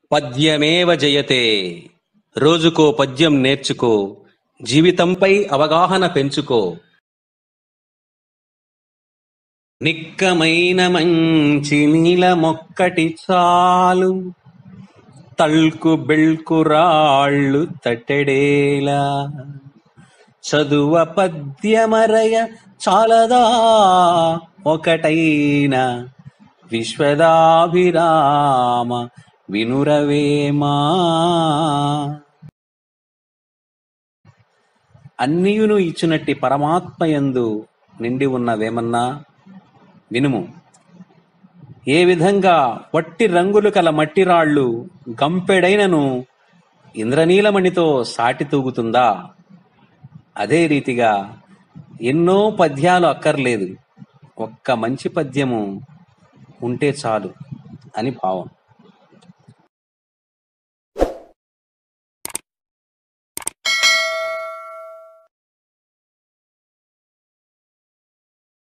పద్యమేవ జయతే రోజుకో పద్యం నేర్చుకో జీవితంపై అవగాహన పెంచుకో నిక్కమైన మంచి నీల మొక్కటి చాలు తల్కు బెల్కు రాళ్ళు తట్టెడేలా చదువ పద్యమరయ చాలదా ఒకటైన విశ్వదాభిరామ వినురవేమా అన్నియును ఇచ్చినట్టి పరమాత్మయందు నిండి ఉన్న వేమన్నా వినుము ఏ విధంగా వట్టి రంగులు కల మట్టి రాళ్ళు గంపెడైనను ఇంద్రనీలమణితో సాటి తూగుతుందా అదే రీతిగా ఎన్నో పద్యాలు అక్కర్లేదు ఒక్క మంచి పద్యము ఉంటే చాలు అని భావం